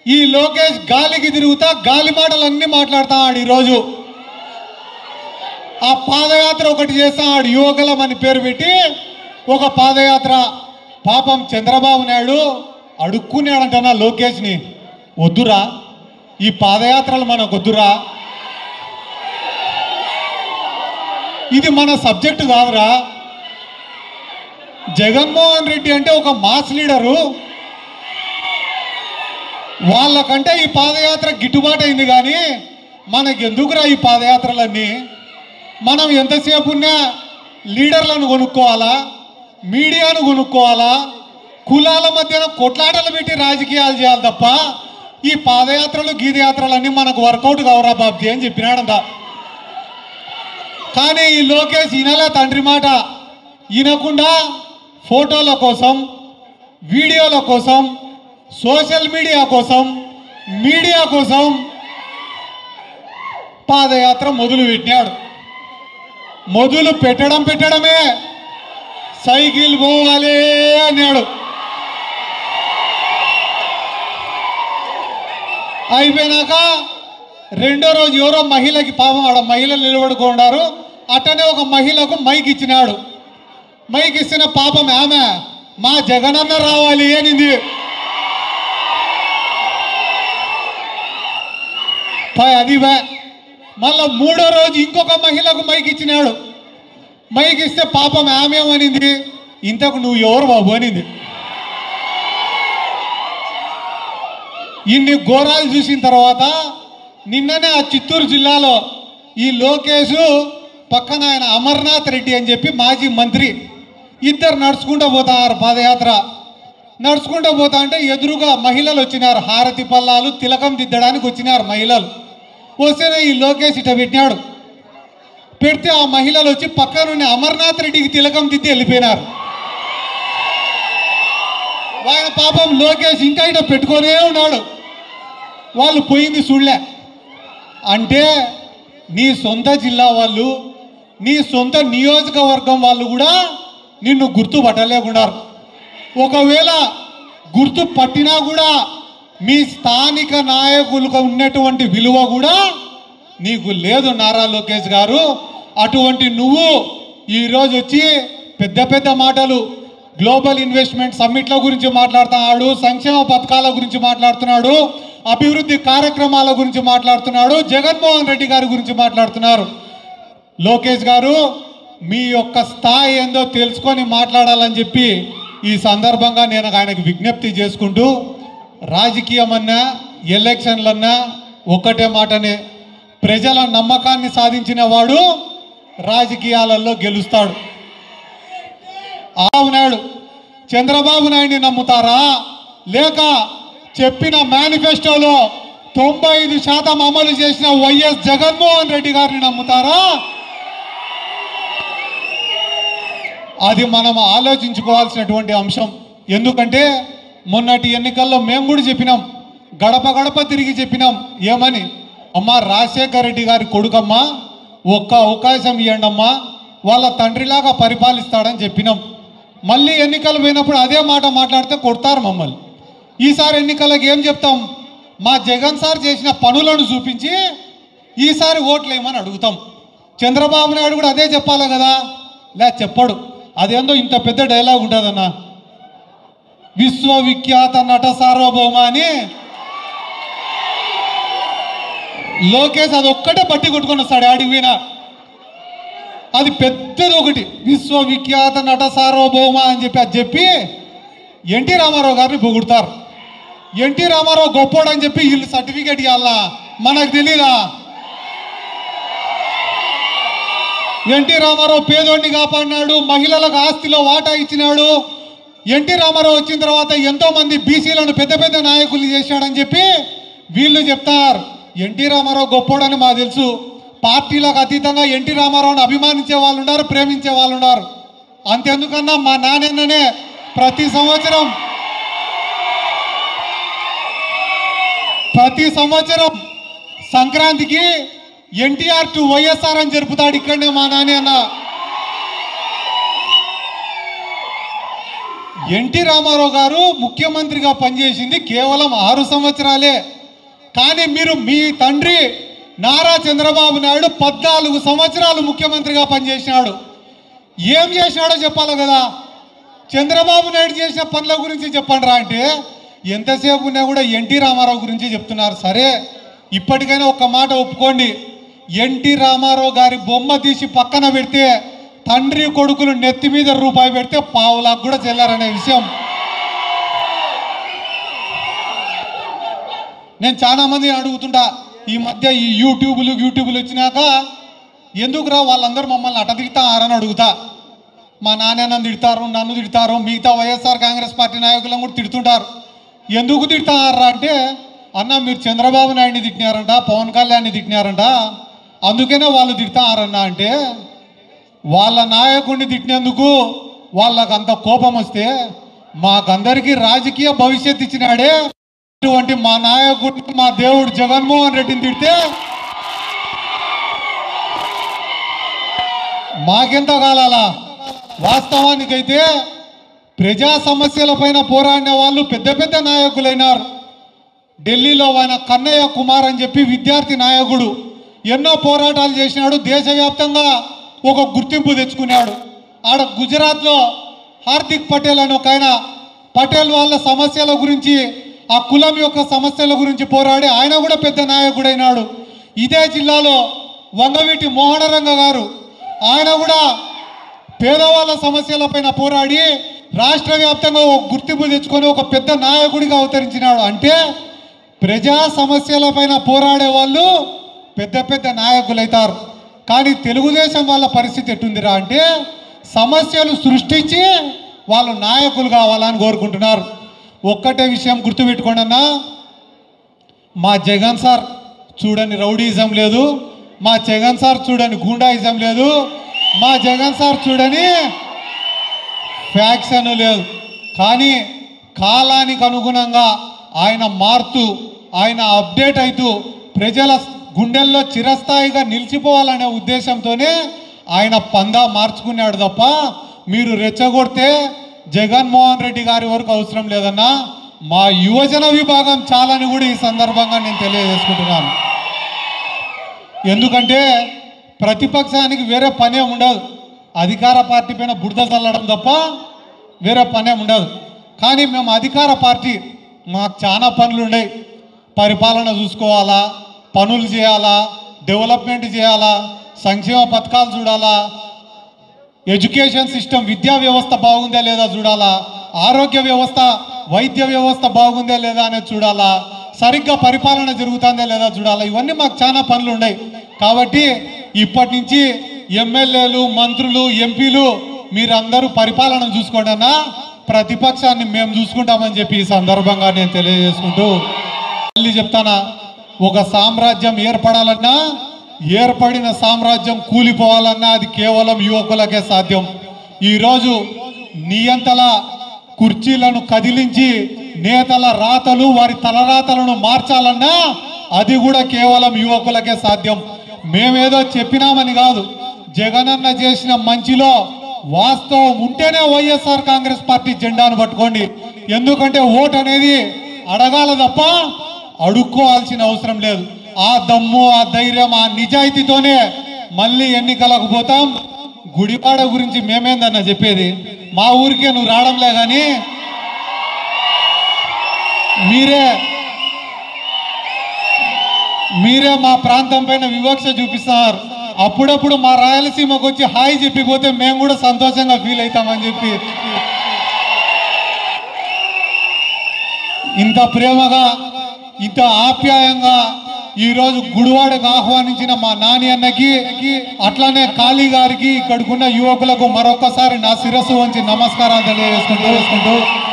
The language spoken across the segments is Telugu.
ఈ లోకేష్ గాలికి తిరుగుతా గాలి మాటలన్నీ మాట్లాడుతాడు ఈరోజు ఆ పాదయాత్ర ఒకటి చేస్తాడు యువకులం అని పేరు పెట్టి ఒక పాదయాత్ర పాపం చంద్రబాబు నాయుడు అడుక్కున్నాడంటనా లోకేష్ని వద్దురా ఈ పాదయాత్రలు మనకు వద్దురా ఇది మన సబ్జెక్టు కాదురా జగన్మోహన్ రెడ్డి అంటే ఒక మాస్ లీడరు వాళ్ళకంటే ఈ పాదయాత్ర గిట్టుబాటు అయింది కానీ మనకి ఎందుకురా ఈ పాదయాత్రలన్నీ మనం ఎంతసేపు ఉన్నా లీడర్లను కొనుక్కోవాలా మీడియాను కొనుక్కోవాలా కులాల మధ్యన కొట్లాటలు పెట్టి రాజకీయాలు చేయాలి తప్ప ఈ పాదయాత్రలు గీదయాత్రలన్నీ మనకు వర్కౌట్ కావరా బాబ్జీ అని చెప్పినాడంట కానీ ఈ లోకేష్ ఈయనలే తండ్రి మాట ఈయనకుండా ఫోటోల కోసం వీడియోల కోసం సోషల్ మీడియా కోసం మీడియా కోసం పాదయాత్ర మొదలు పెట్టినాడు మొదలు పెట్టడం పెట్టడమే సైకిల్ పోవాలి అన్నాడు అయిపోయినాక రెండో రోజు ఎవరో మహిళకి పాపం ఆడ మహిళలు నిలబడుకున్నారు అట్టనే ఒక మహిళకు మైక్ ఇచ్చినాడు మైక్ ఇచ్చిన పాపం ఆమె మా జగనన్న రావాలి అనింది పై అది వే మళ్ళా మూడో రోజు ఇంకొక మహిళకు మైక్ ఇచ్చినాడు మైక్ ఇస్తే పాపం ఆమె ఏమనింది ఇంతకు నువ్వు ఎవరు బాబు అనింది ఇన్ని ఘోరాలు చూసిన తర్వాత నిన్ననే ఆ చిత్తూరు జిల్లాలో ఈ లోకేష్ పక్కన ఆయన అమర్నాథ్ రెడ్డి అని చెప్పి మాజీ మంత్రి ఇద్దరు నడుచుకుంటూ పోతారు పాదయాత్ర నడుచుకుంటూ పోతా అంటే ఎదురుగా మహిళలు వచ్చినారు హారతి పల్లాలు తిలకం దిద్దడానికి వచ్చినారు మహిళలు వస్తేనే ఈ లోకేష్ ఇట పెట్టినాడు పెడితే ఆ మహిళలు వచ్చి పక్కనున్న అమర్నాథ్ రెడ్డికి తిలకం దిద్ది వెళ్ళిపోయినారు ఆయన పాపం లోకేష్ ఇంకా ఇట పెట్టుకొనే ఉన్నాడు వాళ్ళు పోయింది చూడలే అంటే నీ సొంత జిల్లా వాళ్ళు నీ సొంత నియోజకవర్గం వాళ్ళు కూడా నిన్ను గుర్తుపట్టలేకున్నారు ఒకవేళ గుర్తు పట్టినా కూడా మీ స్థానిక నాయకులకు ఉన్నటువంటి విలువ కూడా నీకు లేదు నారా లోకేష్ గారు అటువంటి నువ్వు ఈరోజు వచ్చి పెద్ద పెద్ద మాటలు గ్లోబల్ ఇన్వెస్ట్మెంట్ సమ్మిట్ల గురించి మాట్లాడుతున్నాడు సంక్షేమ పథకాల గురించి మాట్లాడుతున్నాడు అభివృద్ధి కార్యక్రమాల గురించి మాట్లాడుతున్నాడు జగన్మోహన్ రెడ్డి గారి గురించి మాట్లాడుతున్నారు లోకేష్ గారు మీ యొక్క స్థాయి ఏందో తెలుసుకొని మాట్లాడాలని చెప్పి ఈ సందర్భంగా నేను ఆయనకు విజ్ఞప్తి చేసుకుంటూ రాజకీయమన్నా ఎలక్షన్లన్నా ఒక్కటే మాటనే ప్రజల నమ్మకాన్ని సాధించిన వాడు రాజకీయాలలో గెలుస్తాడు ఆవునాడు చంద్రబాబు నాయుడిని నమ్ముతారా లేక చెప్పిన మేనిఫెస్టోలో తొంభై ఐదు శాతం అమలు చేసిన వైఎస్ జగన్మోహన్ రెడ్డి గారిని నమ్ముతారా అది మనం ఆలోచించుకోవాల్సినటువంటి అంశం ఎందుకంటే మొన్నటి ఎన్నికల్లో మేము కూడా చెప్పినాం గడప గడప తిరిగి చెప్పినాం ఏమని అమ్మా రాజశేఖర రెడ్డి గారి కొడుకమ్మా ఒక్క అవకాశం ఇవ్వండమ్మా వాళ్ళ తండ్రిలాగా పరిపాలిస్తాడని చెప్పినాం మళ్ళీ ఎన్నికలు పోయినప్పుడు అదే మాట మాట్లాడితే కొడతారు మమ్మల్ని ఈసారి ఎన్నికలకు ఏం చెప్తాం మా జగన్ సార్ చేసిన పనులను చూపించి ఈసారి ఓట్లు వేయమని అడుగుతాం చంద్రబాబు నాయుడు కూడా అదే చెప్పాలి కదా లే చెప్పడు అదేందో ఇంత పెద్ద డైలాగ్ ఉంటుందన్న విశ్వవిఖ్యాత నట సార్వభౌమ అని లోకేష్ అది ఒక్కటే పట్టి కొట్టుకొని వస్తాడు ఆడికి పోయినా అది పెద్దది ఒకటి విశ్వవిఖ్యాత నట సార్వభౌమ అని చెప్పి అది చెప్పి ఎన్టీ రామారావు గారిని పొగుడతారు ఎన్టీ రామారావు గొప్పోడు అని చెప్పి వీళ్ళు సర్టిఫికేట్ ఇవ్వాలా మనకు తెలీదా ఎన్టీ రామారావు పేదోడిని కాపాడినాడు మహిళలకు ఆస్తిలో వాటా ఇచ్చినాడు ఎన్టీ రామారావు వచ్చిన తర్వాత ఎంతో మంది బీసీలను పెద్ద పెద్ద నాయకులు చేశాడని చెప్పి వీళ్ళు చెప్తారు ఎన్టీ రామారావు గొప్పోడని మాకు తెలుసు పార్టీలకు అతీతంగా ఎన్టీ రామారావుని అభిమానించే వాళ్ళు ఉన్నారు ప్రేమించే వాళ్ళు ఉన్నారు అంతెందుకన్నా మా నాన్ననే ప్రతి సంవత్సరం ప్రతి సంవత్సరం సంక్రాంతికి ఎన్టీఆర్ టు వైఎస్ఆర్ అని జరుపుతాడు ఇక్కడనే మా నాని అన్న ఎన్టీ రామారావు గారు ముఖ్యమంత్రిగా పనిచేసింది కేవలం ఆరు సంవత్సరాలే కానీ మీరు మీ తండ్రి నారా చంద్రబాబు నాయుడు పద్నాలుగు సంవత్సరాలు ముఖ్యమంత్రిగా పనిచేసినాడు ఏం చేసినాడో చెప్పాలి కదా చంద్రబాబు నాయుడు చేసిన పనుల గురించి చెప్పండి రా అంటే ఎంతసేపు ఉన్నా కూడా ఎన్టీ రామారావు గురించి చెప్తున్నారు సరే ఇప్పటికైనా ఒక్క మాట ఒప్పుకోండి ఎన్టీ రామారావు గారి బొమ్మ తీసి పక్కన పెడితే తండ్రి కొడుకులు నెత్తి మీద రూపాయి పెడితే పావులకు కూడా చెల్లారనే విషయం నేను చాలా మందిని అడుగుతుంటా ఈ మధ్య ఈ యూట్యూబ్లు యూట్యూబ్లు వచ్చినాక ఎందుకురా వాళ్ళందరూ మమ్మల్ని అట దిగుతారని అడుగుతా మా నాన్న నన్ను తిడతారు నన్ను తిడతారు మిగతా వైఎస్ఆర్ కాంగ్రెస్ పార్టీ నాయకులను కూడా తిడుతుంటారు ఎందుకు తిడతారా అంటే అన్న మీరు చంద్రబాబు నాయుడిని తిట్టినారంట పవన్ కళ్యాణ్ని తిట్టినారంట అందుకనే వాళ్ళు తిడతారన్న అంటే వాళ్ళ నాయకుడిని తిట్టినందుకు వాళ్ళకు అంత కోపం వస్తే మాకందరికీ రాజకీయ భవిష్యత్తు ఇచ్చినాడే ఇటువంటి మా నాయకుడిని మా దేవుడు జగన్మోహన్ రెడ్డిని తిడితే మాకెంత కాలాలా వాస్తవానికైతే ప్రజా సమస్యలపైన పోరాడిన వాళ్ళు పెద్ద పెద్ద నాయకులైనారు ఢిల్లీలో ఆయన కన్నయ్య కుమార్ అని చెప్పి విద్యార్థి నాయకుడు ఎన్నో పోరాటాలు చేసినాడు దేశవ్యాప్తంగా ఒక గుర్తింపు తెచ్చుకున్నాడు ఆడ గుజరాత్లో హార్దిక్ పటేల్ అని ఒక ఆయన పటేల్ వాళ్ళ సమస్యల గురించి ఆ కులం యొక్క సమస్యల గురించి పోరాడి ఆయన కూడా పెద్ద నాయకుడైనాడు ఇదే జిల్లాలో వంగవీటి మోహనరంగ గారు ఆయన కూడా పేదవాళ్ళ సమస్యలపైన పోరాడి రాష్ట్ర వ్యాప్తంగా ఒక గుర్తింపు తెచ్చుకొని ఒక పెద్ద నాయకుడిగా అవతరించినాడు అంటే ప్రజా సమస్యలపైన పోరాడే వాళ్ళు పెద్ద పెద్ద నాయకులు అవుతారు కానీ తెలుగుదేశం వాళ్ళ పరిస్థితి ఎట్టుందిరా అంటే సమస్యలు సృష్టించి వాళ్ళు నాయకులు కావాలని కోరుకుంటున్నారు ఒక్కటే విషయం గుర్తుపెట్టుకోండి అన్నా మా జగన్ సార్ చూడని రౌడీజం లేదు మా జగన్ సార్ చూడని గూండాయిజం లేదు మా జగన్ సార్ చూడని ఫ్యాక్షన్ లేదు కానీ కాలానికి అనుగుణంగా ఆయన మారుతూ ఆయన అప్డేట్ అవుతూ ప్రజల గుండెల్లో చిరస్థాయిగా నిలిచిపోవాలనే ఉద్దేశంతోనే ఆయన పందా మార్చుకున్నాడు తప్ప మీరు రెచ్చగొడితే జగన్మోహన్ రెడ్డి గారి వరకు అవసరం లేదన్నా మా యువజన విభాగం చాలని కూడా ఈ సందర్భంగా నేను తెలియజేసుకుంటున్నాను ఎందుకంటే ప్రతిపక్షానికి వేరే పనే ఉండదు అధికార పార్టీ పైన బురద చల్లడం తప్ప వేరే పనే ఉండదు కానీ మేము అధికార పార్టీ మాకు చాలా పనులు ఉన్నాయి పరిపాలన చూసుకోవాలా పనులు చేయాలా డెవలప్మెంట్ చేయాలా సంక్షేమ పథకాలు చూడాలా ఎడ్యుకేషన్ సిస్టమ్ విద్యా వ్యవస్థ బాగుందా లేదా చూడాలా ఆరోగ్య వ్యవస్థ వైద్య వ్యవస్థ బాగుందా లేదా అనేది చూడాలా సరిగ్గా పరిపాలన జరుగుతుందా లేదా చూడాలా ఇవన్నీ మాకు చాలా పనులు ఉన్నాయి కాబట్టి ఇప్పటి నుంచి ఎమ్మెల్యేలు మంత్రులు ఎంపీలు మీరందరూ పరిపాలన చూసుకోండి అన్న ప్రతిపక్షాన్ని మేము చూసుకుంటామని చెప్పి ఈ సందర్భంగా నేను తెలియజేసుకుంటూ మళ్ళీ చెప్తానా ఒక సామ్రాజ్యం ఏర్పడాలన్నా ఏర్పడిన సామ్రాజ్యం కూలిపోవాలన్నా అది కేవలం యువకులకే సాధ్యం ఈరోజు నియంతల కుర్చీలను కదిలించి నేతల రాతలు వారి తలరాతలను మార్చాలన్నా అది కూడా కేవలం యువకులకే సాధ్యం మేమేదో చెప్పినామని కాదు జగనన్న చేసిన మంచిలో వాస్తవం ఉంటేనే వైఎస్ఆర్ కాంగ్రెస్ పార్టీ జెండాను పట్టుకోండి ఎందుకంటే ఓటు అనేది అడగాల తప్ప అడుక్కోవాల్సిన అవసరం లేదు ఆ దమ్ము ఆ ధైర్యం ఆ నిజాయితీతోనే మళ్ళీ ఎన్నికలకు పోతాం గుడివాడ గురించి మేమేందన్న చెప్పేది మా ఊరికే నువ్వు రావడంలే కానీ మీరే మీరే మా ప్రాంతం పైన వివక్ష చూపిస్తున్నారు అప్పుడప్పుడు మా రాయలసీమకు వచ్చి హాయ్ చెప్పిపోతే మేము కూడా సంతోషంగా ఫీల్ అవుతామని చెప్పి ఇంత ప్రేమగా ఇంత ఆప్యాయంగా ఈరోజు గుడివాడకు ఆహ్వానించిన మా నాని అన్నకి అట్లానే కాళీ గారికి ఇక్కడికున్న యువకులకు మరొకసారి నా శిరస్సు వంచి నమస్కారాలు తెలియజేసుకుంటూ వేసుకుంటూ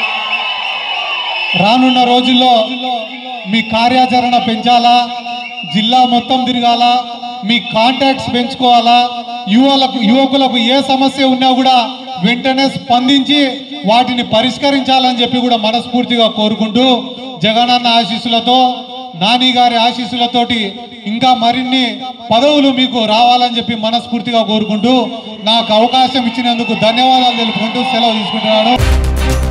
రానున్న రోజుల్లో మీ కార్యాచరణ పెంచాలా జిల్లా మొత్తం తిరగాల మీ కాంటాక్ట్స్ పెంచుకోవాలా యువలకు యువకులకు ఏ సమస్య ఉన్నా కూడా వెంటనే స్పందించి వాటిని పరిష్కరించాలని చెప్పి కూడా మనస్ఫూర్తిగా కోరుకుంటూ జగనన్న ఆశీస్సులతో నాని గారి ఆశీస్సులతోటి ఇంకా మరిన్ని పదవులు మీకు రావాలని చెప్పి మనస్ఫూర్తిగా కోరుకుంటూ నాకు అవకాశం ఇచ్చినందుకు ధన్యవాదాలు తెలుపుకుంటూ సెలవు తీసుకుంటున్నాను